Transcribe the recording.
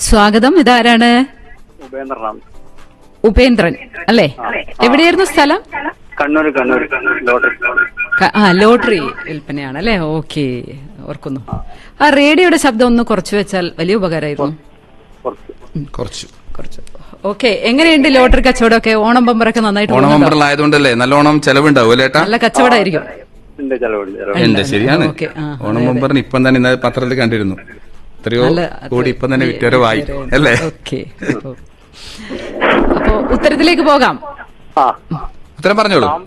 സ്വാഗതം ഇതാരാണ് ഉപേന്ദ്രനാണ് ഉപേന്ദ്രൻ അല്ലേ എവിടെയായിരുന്നു സ്ഥലം കണ്ണൂർ കണ്ണൂർ ലോട്ടറി ക- ആ ലോട്ടറി വിൽപ്പനയാണ് അല്ലേ ഓക്കെ ഓർക്കുന്നു ആ റേഡിയോയുടെ ശബ്ദം ഒന്ന് കുറച്ചു വെച്ചാൽ വലിയ ഉപകാരമായിരുന്നു കുറച്ച് കുറച്ച് കുറച്ച് ഓക്കെ എങ്ങനെയുണ്ട് ലോട്ടറി കച്ചവടമൊക്കെ ഓണം ബമ്പറൊക്കെ നന്നായിട്ട് ഓണം പോകുന്നുണ്ടോ? മെമ്പറിലായതുകൊണ്ടല്ലേ നല്ലോണം ചെലവുണ്ടാവും അല്ലേ ഏട്ടാ നല്ല കച്ചവടമായിരിക്കും ഉണ്ട് ചെലവുണ്ട് ചെലവുണ്ട് ഉണ്ട് ശരിയാണ് ഓക്കെ, ആ, ഓണം മെമ്പറിന് ഇപ്പം തന്നെ ഇന്നലെ പത്രത്തിൽ കണ്ടിരുന്നു എത്രയോ നല്ല കൂടി ഇപ്പം തന്നെ വിറ്റരവായി അല്ലേ ഓക്കെ അപ്പോ ഉത്തരത്തിലേക്ക് പോകാം ആ ഉത്തരം പറഞ്ഞോളൂ